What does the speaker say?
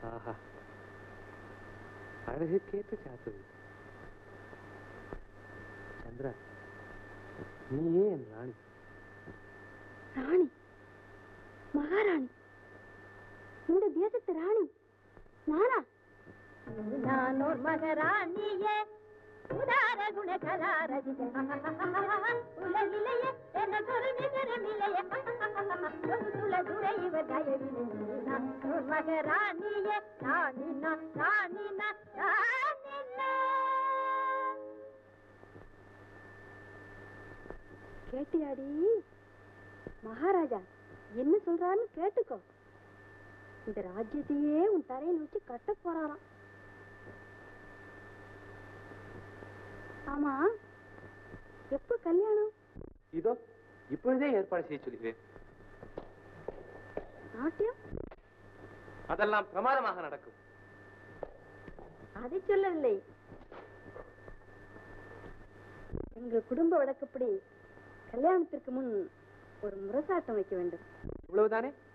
ஆஹா அழகுக்கேற்ற சாத்துது சந்திரா நீயே என் ராணி ராணி மகாராணி இந்த தேசத்து ராணி நானா நான் ஒரு மகராணியே உதார குண கலாரதிய உலகிலேயே எனக்கொரு நிகரமில்லையே துள துளை இவர் தயவிலே நான் ஒரு மகராணியே ராணினா ராணினா ராணினா கேட்டியாடி மகாராஜா என்ன சொல்றான்னு கேட்டுக்கோ இந்த ராஜ்யத்தையே உன் தரையில் வச்சு கட்ட போறாராம் ஆமா எப்ப கல்யாணம் இதோ இப்பொழுதே ஏற்பாடு செய்ய சொல்கிறேன் நாட்டியம் அதெல்லாம் பிரமாதமாக நடக்கும் அதை சொல்லவில்லை எங்க குடும்ப வழக்கப்படி கல்யாணத்திற்கு முன் ஒரு முரசாட்டம் வைக்க வேண்டும் இவ்வளவுதானே